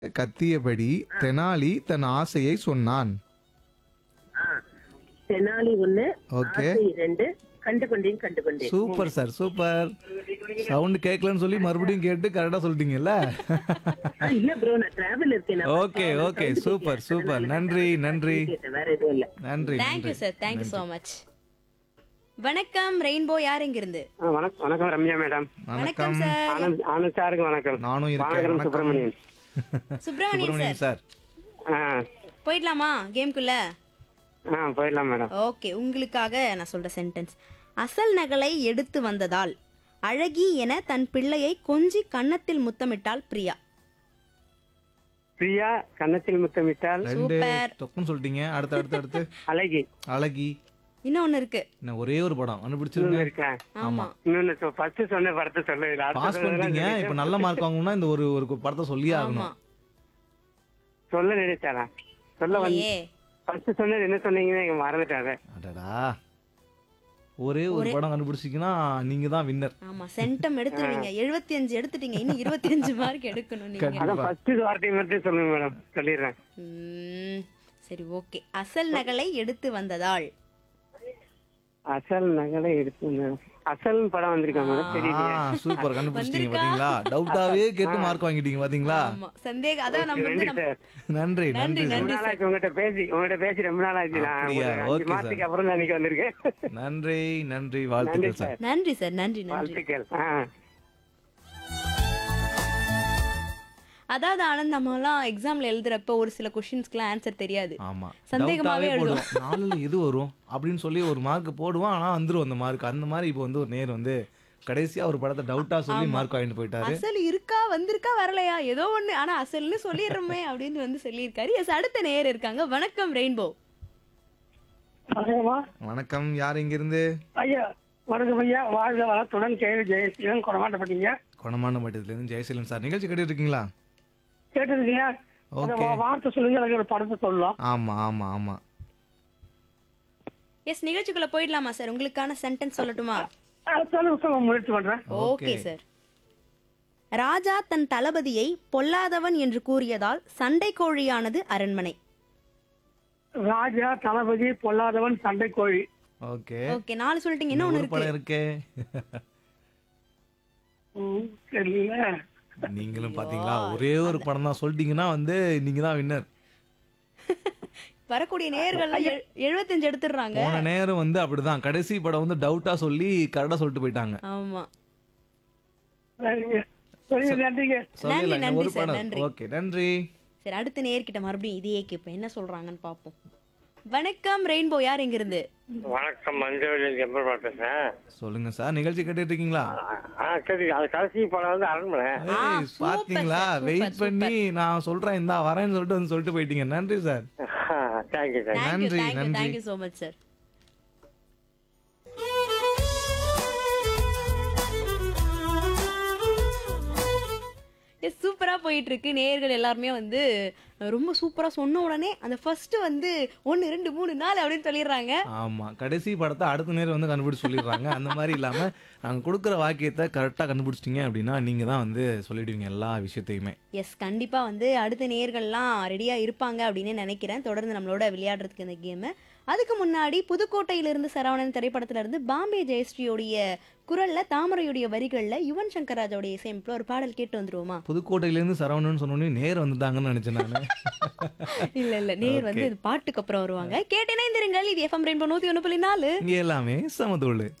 கத்தியபடி தெனாலி தன் ஆசையை சொன்னான் ஆ. தெனாலி ஒண்ணு ஓகே ஆசை இரண்டு கண்டு கொண்டேன் கண்டு கொண்டேன் சூப்பர் சார் சூப்பர் சவுண்ட் கேட்கலன்னு சொல்லி மறுபடியும் கேட்டு கரெக்டா சொல்லிட்டீங்கல்ல ஆ, இல்ல ப்ரோ நான் டிராவல் இருக்கேன் நான் ஓகே ஓகே சூப்பர் சூப்பர் நன்றி நன்றி கேட்டேன், வேற எதுவும் இல்ல நன்றி thank you sir thank you so much வணக்கம் ரெயின்போ யார் எங்க இருந்து ஆ, வணக்கம் வணக்கம் ரம்யா மேடம் வணக்கம் சார் ஆனந்த் ஆனந்த் சாருக்கு வணக்கம் நானும் இருக்கேன் வானகரம் வணக்கம். சுப்பிரமணியன் சுப்பிரமணியன் சுப்பிரமணியன் சார் சார் ஆ போயிடலாமா கேம்குள்ள ஆ போயிடலாம் மேடம் ஓகே உங்களுக்காக நான் சொல்ற சென்டென்ஸ் அசல் நகலை எடுத்து வந்ததால் அழகி என தன் பிள்ளையை கொஞ்சி கன்னத்தில் முத்தமிட்டாள் பிரியா பிரியா கன்னத்தில் முத்தமிட்டால் ரெண்டு சூப்பர். தொப்புன்னு சொல்லிட்டீங்க அடுத்து அடுத்து அடுத்து அழகி அழகி இன்னொன்னு இருக்கு என்ன ஒரே ஒரு படம் இன்னொன்னு கண்டுபிடிச்சிருங்க இருக்கா ஆமா இன்னொன்னு ஃபர்ஸ்ட் சொன்ன படத்தை சொல்லு பாஸ் பண்ணிட்டீங்க இப்ப நல்ல மார்க் வாங்கணும்னா இந்த ஒரு ஒரு படத்தை சொல்லியே ஆமா ஆகணும் சொல்ல நினைச்சாரா சொல்ல வந்து இல்லையே ஃபர்ஸ்ட் சொன்னது என்ன சொன்னீங்கன்னு எனக்கு மறந்துட்டாரு அடடா ஒரே ஒரு படம் கண்டுபிடிச்சிங்கன்னா நீங்க தான் வின்னர் ஆமா சென்டம் எடுத்துருவீங்க எழுபத்தி அஞ்சு எடுத்துட்டீங்க இன்னும் இருபத்தி அஞ்சு மார்க் எடுக்கணும் நீங்க அதான் ஃபர்ஸ்ட் வார்த்தை மட்டும் சொல்லுங்க மேடம் சொல்லிடுறேன் ம், சரி ஓகே அசல் நகலை எடுத்து வந்ததால் அசல் நகலை எடுத்து மேடம் அசல் படம் வந்திருக்கா மேடம் தெரியலையே சூப்பர் கண்டுபிடிச்சிட்டீங்க பாத்தீங்களா டவுட்டாவே கேட்டு மார்க் வாங்கிட்டீங்க பாத்தீங்களா ஆமா சந்தேகம் அதான் நம்ம வந்து நன்றி நம்ம சார் நன்றி நன்றி நன்றி, ரொம்ப நாள் ஆச்சு உங்ககிட்ட பேசி உங்ககிட்ட பேசி ரொம்ப நாள் ஆச்சு நான் அப்படியா? ஒரு அஞ்சு Okay, sir. மாசத்துக்கு அப்புறம் தான் இன்னைக்கு வந்திருக்கேன் நன்றி நன்றி நன்றி வாழ்த்துக்கள் சார் சார் நன்றி சார் நன்றி நன்றி வாழ்த்துக்கள் ஆ அதாவது ஆனந்த் நம்ம எல்லாம் எக்ஸாம்ல எழுதுறப்ப ஒரு சில கொஸ்டின்ஸ்க்குலாம் ஆன்சர் தெரியாது ஆமா சந்தேகமாவே டவுட்டாவே போடுவோம் நாலுல எது வரும் அப்படின்னு சொல்லி ஒரு மார்க் போடுவான் ஆனா வந்துரும் அந்த மார்க் அந்த மாதிரி இப்போ வந்து ஒரு நேர் வந்து கடைசியா ஒரு படத்தை டவுட்டா சொல்லி மார்க் வாங்கிட்டு போயிட்டாரு அசல் இருக்கா வந்திருக்கா வரலையா ஏதோ ஒண்ணு ஆனா அசல்னு சொல்லிடுறோமே அப்படின்னு வந்து சொல்லியிருக்காரு எஸ் அடுத்த நேயர் இருக்காங்க வணக்கம் ரெயின்போ வணக்கம்மா வணக்கம் யார் இங்க இருந்து ஐயா வணக்கம் ஐயா வாழ்க வளத்துடன் கேள்வி ஜெயசீலன் கொடமாட்டப்பட்டீங்க கொணமான மட்டத்துல இருந்து ஜெயசீலம் சார் நிகழ்ச்சி கேட்டுட்டு இருக்கீங்களா கேட்டிருக்கீங்க அந்த ஓகே வார்த்தை சொல்லுங்க எனக்கு ஒரு படத்தை சொல்லலாம் ஆமா ஆமா ஆமா எஸ் நிகழ்ச்சிக்குள்ள போயிடலாமா சார் உங்களுக்கான சென்டென்ஸ் சொல்லட்டுமா சொல்லுங்க சொல்லுங்க முயற்சி பண்றேன் ஓகே சார் ராஜா தன் தளபதியை பொல்லாதவன் என்று கூறியதால் சண்டை கோழியானது அரண்மனை ராஜா தளபதி பொல்லாதவன் சண்டை கோழி ஓகே ஓகே நாலு சொல்லிட்டீங்க இன்னும் ஒண்ணு ஒரு இருக்கு படம் இருக்கே ம், தெரியல நீங்களும் பாத்தீங்களா ஒரே ஒரு படம் தான் சொல்லிட்டீங்கன்னா வந்து நீங்க தான் வின்னர் வரக்கூடிய நேயர்கள்லாம் எழு- எழுபத்தஞ்சு எடுத்துடுறாங்க போன நேரம் வந்து அப்படிதான் கடைசி படம் வந்து டவுட்டா சொல்லி கரெக்டா சொல்லிட்டு போயிட்டாங்க ஆமா சரிங்க. சரிங்க நன்றிங்க சொல்லல நன்றி ஒரு சார், படம் நன்றி. ஓகே நன்றி சரி அடுத்த நேர்கிட்ட மறுபடியும் இதையே கேட்பேன் என்ன சொல்றாங்கன்னு பார்ப்போம் வணக்கம் ரெயின்போ யார் எங்க இருந்து வணக்கம் மஞ்சள் எப்படி பேசுறேன் சொல்லுங்க சார் நிகழ்ச்சி கேட்டுட்டு இருக்கீங்களா ஆ சரி அது கடைசி படம் வந்து அரண்மனை ஏய், சூப்பர் பாத்தீங்களா சார், வெயிட் சூப்பர், பண்ணி நான் சொல்றேன் இந்தா வரேன்னு சொல்லிட்டு வந்து சொல்லிட்டு போயிட்டீங்க நன்றி சார் தேங்க்யூ சார் தேங்க்யூ நன்றி, தேங்க்யூ நன்றி. தேங்க்யூ ஸோ மச் சார் சூப்பரா போயிட்டு இருக்கு நேயர்கள் எல்லாருமே வந்து ரொம்ப சூப்பரா சொன்ன உடனே அந்த ஃபர்ஸ்ட் வந்து ஒன்னு ரெண்டு மூணு நாலு அப்படின்னு சொல்லிடுறாங்க ஆமா கடைசி படத்தை அடுத்த நேரம் வந்து கண்டுபிடிச்சு சொல்லிடுறாங்க அந்த மாதிரி இல்லாம நாங்க கொடுக்குற வாக்கியத்தை கரெக்டா கண்டுபிடிச்சிட்டீங்க அப்படின்னா நீங்க தான் வந்து சொல்லிடுவீங்க எல்லா விஷயத்தையுமே எஸ் கண்டிப்பா வந்து அடுத்த நேயர்கள்லாம் ரெடியா இருப்பாங்க அப்படின்னு நினைக்கிறேன் தொடர்ந்து நம்மளோட விளையாடுறதுக்கு இந்த கேம் அதுக்கு முன்னாடி புதுக்கோட்டையிலிருந்து சரவணன் திரைப்படத்துல இருந்து பாம்பே ஜெயஸ்ரீயோடைய குரல்ல தாமரையுடைய வரிகள்ல யுவன் சங்கர் ராஜாவுடைய இசையமைப்புல ஒரு பாடல் கேட்டு வந்துருவோமா புதுக்கோட்டையில இருந்து சரவணன் சொன்னோடனே நேர் வந்துட்டாங்கன்னு நினைச்சேன் நானு இல்ல இல்ல நேர் வந்து இது பாட்டுக்கு அப்புறம் வருவாங்க கேட்டேனே இருங்கள் இது எஃப்எம் ரெயின்போ நூத்தி ஒண்ணு புள்ளி நாலு இங்க எல்லாமே சமதோளு